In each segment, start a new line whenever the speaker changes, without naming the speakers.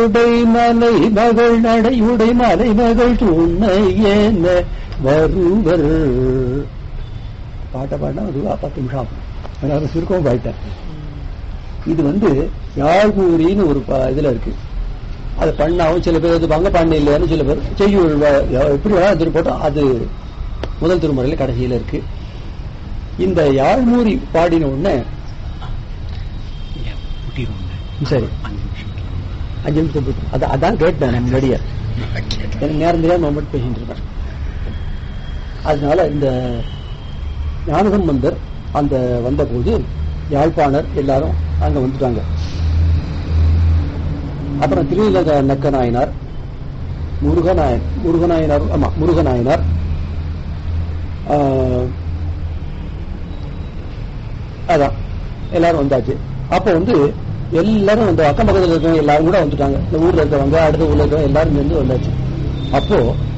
உடை மலை மகள் நடையுடை மலை மகள் துணை என்ன வருவர் பாட்ட பாடினா அது பத்து நிமிஷம் ஆகும் அதனால சுருக்கமும் பாடிட்டேன் இது வந்து யாழ்கூரின்னு ஒரு ப- இதுல இருக்கு அது பண்ணாவும் சில பேர் இது வாங்க பண்ண இல்லைன்னு சில பேர் செய்யுள் வ- எப்படி வேணா திரு போட்டோம் அது முதல் திருமுறையில கடைசியில இருக்கு இந்த யாழ்மூரி பாடின உடனே சரி அஞ்சு நிமிஷம் போட்டு அதான் அதான் கேட்டேன் நான் முன்னாடியே எனக்கு நேரம் தெரியாம நான் மட்டும் பேசிட்டு இருக்கேன் அதனால இந்த ஞானசம்பந்தர் அந்த வந்தபோது யாழ்ப்பாணர் எல்லாரும் அங்க வந்துட்டாங்க அப்புறம் திருவிழக நக்க நாயனார் முருகநாயன் முருகநாயனார் ஆமா முருகநாயனார் ஆஹ், அதான் எல்லாரும் வந்தாச்சு அப்ப வந்து எல்லாரும் வந்து அக்கம் பக்கத்துல இருக்கவங்க எல்லாரும் கூட வந்துட்டாங்க இந்த ஊர்ல இருக்கவங்க அடுத்த ஊர்ல இருக்கவங்க எல்லாரும் சேர்ந்து வந்தாச்சு அப்போ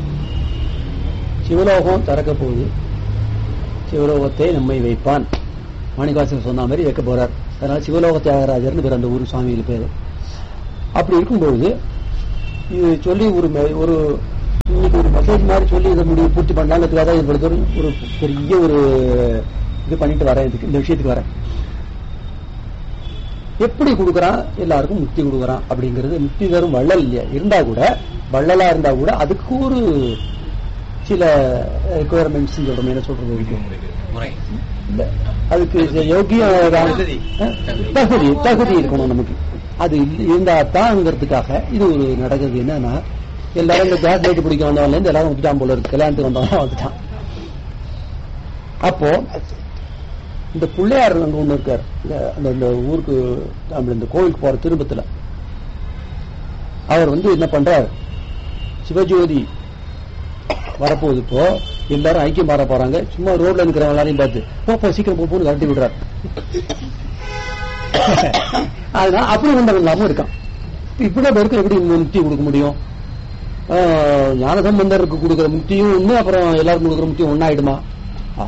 சிவலோகம் திறக்க போகுது சிவலோகத்தை நம்மை வைப்பான் மாணிகாசன் சொன்ன மாதிரி வைக்க போறார் அதனால சிவலோக தியாகராஜர்னு பேர் அந்த ஊர் சுவாமியில் பேரு அப்படி இருக்கும்பொழுது இது சொல்லி ஒரு மெ- ஒரு இன்னைக்கு ஒரு மெசேஜ் மாதிரி சொல்லி இதை முடிவு பூர்த்தி பண்ணலாங்கிறதுக்காக தான் இவ்வளவு தூரம் ஒரு பெரிய ஒரு இது பண்ணிட்டு வரேன் இதுக்கு இந்த விஷயத்துக்கு வரேன் எப்படி கொடுக்கறான் எல்லாருக்கும் முக்தி கொடுக்கறான் அப்படிங்கிறது முக்தி தரும் வள்ளல் இல்லையா இருந்தா கூட வள்ளலா இருந்தா கூட அதுக்கு ஒரு சில ரெக்குவயர்மெண்ட்ஸ் சொல்றோம் என்ன சொல்றது இருக்கு
முறை
இல்ல அதுக்கு யோகிய
தகுதி.
தகுதி தகுதி இருக்கணும் நமக்கு அது இல்ல- இருந்தா தான்ங்கிறதுக்காக இது ஒரு நடக்குது என்னன்னா எல்லாரும் இந்த கேஸ் லைட் பிடிக்க வந்தவன்ல இருந்து எல்லாரும் வந்துட்டான் போல இருக்கு கல்யாணத்துக்கு வந்தவன் வந்துட்டான் அப்போ இந்த பிள்ளையார் அங்க ஒண்ணு இருக்கார் இந்த அந்த இந்த ஊருக்கு நம்ம இந்த கோவிலுக்கு போற திரும்பத்துல அவர் வந்து என்ன பண்றார் சிவஜோதி வரப்போகுது இப்போ எல்லாரும் ஐக்கியம் பாட போறாங்க சும்மா ரோட்ல இருக்கிறவங்க எல்லாரையும் பார்த்து போ போ சீக்கிரம் போ போன்னு கரட்டி விடுறாரு அதனால அப்படி வந்தவன் இல்லாம இருக்கான் இப்படி பேருக்கு எப்படி முக்தி கொடுக்க முடியும் ஆஹ், ஞானசம்பந்தருக்கு கொடுக்குற முக்தியும் ஒண்ணு அப்புறம் எல்லாருக்கும் கொடுக்குற முக்தியும் ஒன்னாயிடுமா ஆ.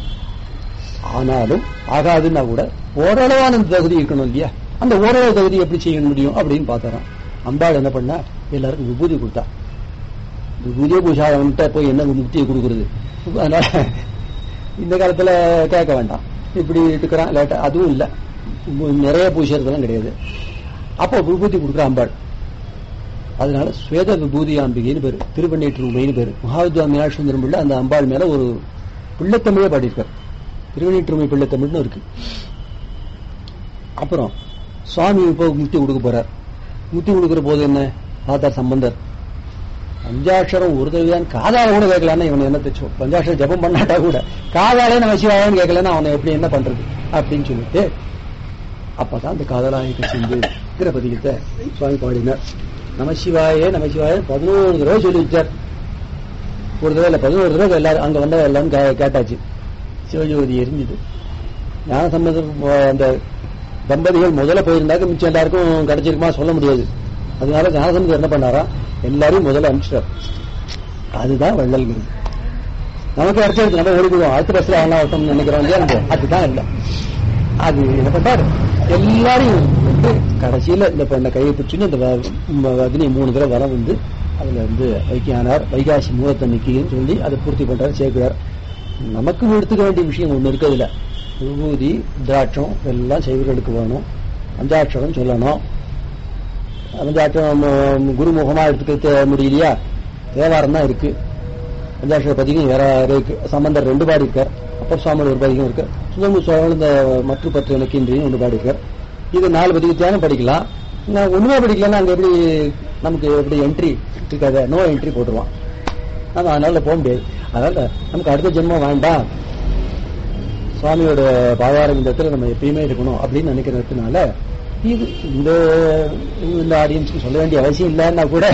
ஆனாலும் ஆகாதுன்னா கூட ஓரளவான தகுதி இருக்கணும் இல்லையா அந்த ஓரளவு தகுதி எப்படி செய்ய முடியும் அப்படின்னு பார்த்தாராம் அம்பாள் என்ன பண்ணா எல்லாருக்கும் விபூதி கொடுத்தா விபூதியே பூஜாவன்கிட்ட போய் என்ன முக்தியை கொடுக்குறது அதனால இந்த காலத்துல கேட்க வேண்டாம் இப்படி இருக்கிறான் லேட்டா அதுவும் இல்ல நிறைய பூஜைறதெல்லாம் கிடையாது அப்போ விபூதி கொடுக்குற அம்பாள் அதனால ஸ்வேத விபூதி அம்பிகைன்னு பேரு திருவண்ணேற்று உமைன்னு பேரு மகாவித்வா மீனாட்சி சுந்தரம் பிள்ளை அந்த அம்பாள் மேல ஒரு பிள்ளைத்தமிழே பாடியிருக்கார் திருவண்ணேற்றுமை பிள்ளைத்தமிழ்னு இருக்கு அப்புறம் சுவாமி இப்போ முக்தி கொடுக்க போறார் முக்தி கொடுக்கிற போது என்ன ஆதார் சம்பந்தர் பஞ்சாட்சரம் ஒரு தடவைதான் காதால கூட கேட்கலன்னா இவனை என்ன தச்சோ பஞ்சாட்சரம் ஜபம் பண்ணாட்டா கூட காதாலே நம்ம சிவாயன்னு கேட்கலன்னா அவனை எப்படி என்ன பண்றது அப்படின்னு சொல்லிட்டு அப்பதான் அந்த காதலாயத்தை செஞ்சு திரபதிகிட்ட சுவாமி பாடினார் நமசிவாயே நமசிவாயே பதினோரு தடவை சொல்லி வச்சார் ஒரு தடவை இல்ல பதினோரு தடவை எல்லாரும் அங்க வந்த எல்லாரும் கே- கேட்டாச்சு சிவஜோதி எரிஞ்சுது ஞான சம்பந்தம் அந்த தம்பதிகள் முதல்ல போயிருந்தாக்க மிச்சம் எல்லாருக்கும் கிடைச்சிருக்குமா சொல்ல முடியாது அதனால ஞானசம்பந்தம் என்ன பண்ணாரா எல்லாரையும் முதல்ல அனுப்பிச்சிட்டார் அதுதான் வள்ளல்கிறது நமக்கு அடுத்தது நம்ம ஓடிடுவோம் அடுத்த பஸ்ல அவனா வரட்டும் நினைக்கிறோம் இல்லையா நம்ம அதுதான் இல்லை அது என்ன பண்றாரு எல்லாரையும் வந்து கடைசியில இந்த பெண்ணை கையை பிடிச்சுன்னு இந்த வ- ம- அக்னி மூணு தடவை வரம் வந்து அதுல வந்து வைக்கியானார் வைகாசி மூலத்தன்னைக்குன்னு சொல்லி அதை பூர்த்தி பண்றாரு சேர்க்கிறார் நமக்கு எடுத்துக்க வேண்டிய விஷயம் ஒண்ணு இருக்கு அதுல விபூதி திராட்சம் எல்லாம் செய்வர்களுக்கு வேணும் பஞ்சாட்சரம் சொல்லணும் பஞ்சாட்சரம் ம், குருமுகமா எடுத்துக்க முடியலையா தேவாரம் தான் இருக்கு பஞ்சாட்சர பதிகம் வேற இருக்கு சம்பந்தர் ரெண்டு பாடி இருக்கார் அப்பர் சுவாமி ஒரு பதிகம் இருக்கு சுதந்திர சோழன் இந்த மற்ற பற்று எனக்கு இன்றையும் ஒன்று பாடி இருக்கார் இது நாலு பதிகத்தையாலும் படிக்கலாம் நான் ஒண்ணுமே படிக்கலன்னா அங்க எப்படி நமக்கு எப்படி என்ட்ரி இருக்காது நோ என்ட்ரி போட்டுருவான் நம்ம அதனால போக முடியாது அதனால நமக்கு அடுத்த ஜென்மம் வேண்டாம் சுவாமியோட பாதார விந்தத்துல நம்ம எப்பயுமே இருக்கணும் அப்படின்னு நினைக்கிறதுனால இது இந்த இந்த ஆடியன்ஸ்க்கு சொல்ல வேண்டிய அவசியம் இல்லைன்னா கூட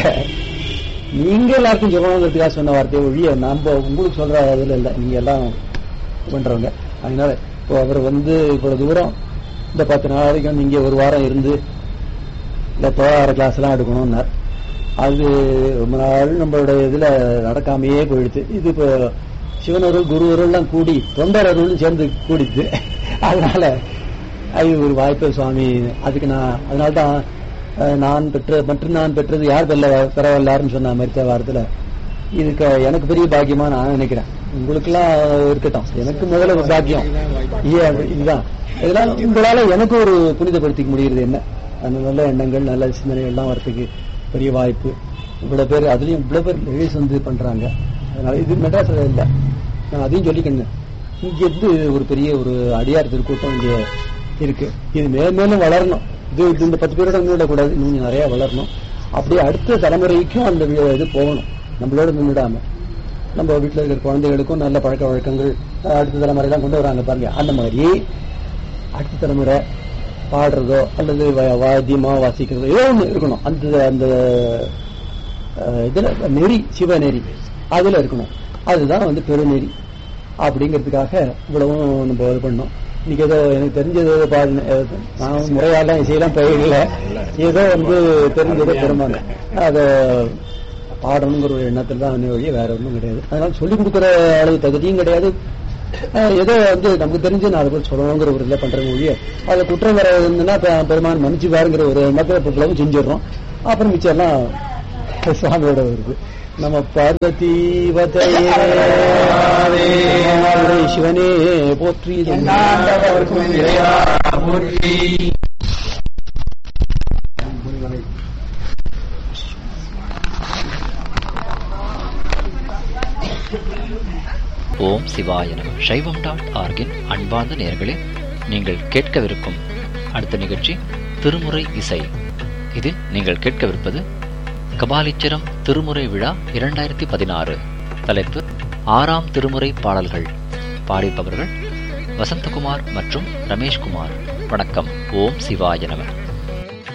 நீங்க எல்லாருக்கும் சொல்லணுங்கிறதுக்காக சொன்ன வார்த்தையை ஒழிய நம்ம உங்களுக்கு சொல்ற இதுல இல்லை நீங்க எல்லாம் பண்றவங்க அதனால இப்போ அவர் வந்து இவ்வளவு தூரம் இந்த பத்து நாள் வரைக்கும் வந்து இங்க ஒரு வாரம் இருந்து இந்த தோழார கிளாஸ் எல்லாம் எடுக்கணும்னார் அது ரொம்ப நாள் நம்மளோட இதுல நடக்காமையே போயிடுச்சு இது இப்போ சிவனருள் குருவருள் எல்லாம் கூடி தொண்டரருள் சேர்ந்து கூடிச்சு அதனால அது ஒரு வாய்ப்பு சுவாமி அதுக்கு நான் அதனால தான் அஹ், நான் பெற்ற மற்றும் நான் பெற்றது யார் பெல்ல பெறவல்லாருன்னு சொன்ன மாதிரி வாரத்துல இதுக்கு எனக்கு பெரிய பாக்கியமா நான் நினைக்கிறேன் உங்களுக்கெல்லாம் இருக்கட்டும் எனக்கு முதல்ல ஒரு பாக்கியம் ஏன் இதுதான் இதெல்லாம் உங்களால எனக்கு ஒரு புனிதப்படுத்திக்க முடியுறது என்ன அந்த நல்ல எண்ணங்கள் நல்ல சிந்தனைகள் எல்லாம் வரத்துக்கு பெரிய வாய்ப்பு இவ்வளவு பேர் அதுலயும் இவ்வளவு பேர் லேடிஸ் வந்து பண்றாங்க அதனால இது மெட்ராஸ்ல இல்ல நான் அதையும் சொல்லிக்கணும் இங்க இருந்து ஒரு பெரிய ஒரு அடியார் திருக்கூட்டம் இங்க இருக்கு இது மேலும் மேலும் வளரணும் இது இது இந்த பத்து பேரோட நின்றுடக்கூடாது இன்னும் கொஞ்சம் நிறைய வளரணும் அப்படியே அடுத்த தலைமுறைக்கும் அந்த வி- இது போகணும் நம்மளோட நின்றுடாம நம்ம வீட்டுல இருக்கிற குழந்தைகளுக்கும் நல்ல பழக்க வழக்கங்கள் அஹ், அடுத்த தலைமுறை தான் கொண்டு வராங்க பாருங்க அந்த மாதிரி அடுத்த தலைமுறை பாடுறதோ அல்லது வ- வாத்தியமா வாசிக்கிறதோ ஏதோ ஒண்ணு இருக்கணும் அந்த அந்த அஹ், இதுல நெறி சிவ நெறி அதுல இருக்கணும் அதுதான் வந்து பெருநெறி அப்படிங்கிறதுக்காக இவ்வளவும் நம்ம இது பண்ணோம் இன்னைக்கு ஏதோ எனக்கு தெரிஞ்சது ஏதோ பாடு அஹ், நான் முறையாலாம் இசையெல்லாம் பயிரல ஏதோ வந்து தெரிஞ்சதோ பெருமாங்க அதை பாடணுங்கிற ஒரு எண்ணத்தில் தான் வந்தே வழியே வேற ஒன்றும் கிடையாது அதனால சொல்லிக் கொடுக்குற அளவு தகுதியும் கிடையாது அஹ், ஏதோ வந்து நமக்கு தெரிஞ்சு நான் அதை பற்றி சொல்லணுங்கிற ஒரு இதில் பண்றேன் ஒழிய அதில் குற்றம் வர இருந்ததுன்னா பெ- பெருமான் மன்னிச்சு பாருங்கிற ஒரு எண்ணத்தில் இப்போ செஞ்சிடுறோம் அப்புறம் மிச்சம் எல்லாம் சுவாமியோட வருது நம்ம பார்வதி சிவனே போற்றி
எந்நாட்டவர்க்கும் இறைவா போற்றி
ஓம் சிவாய நம சைவம் டாட் ஆர்கின் அன்பார்ந்த நேயர்களே நீங்கள் கேட்கவிருக்கும் அடுத்த நிகழ்ச்சி திருமுறை இசை இதில் நீங்கள் கேட்கவிருப்பது கபாலீச்சரம் திருமுறை விழா இரண்டாயிரத்தி பதினாறு தலைப்பு ஆறாம் திருமுறை பாடல்கள் பாடிப்பவர்கள் வசந்தகுமார் மற்றும் ரமேஷ்குமார் வணக்கம் ஓம் சிவாய நம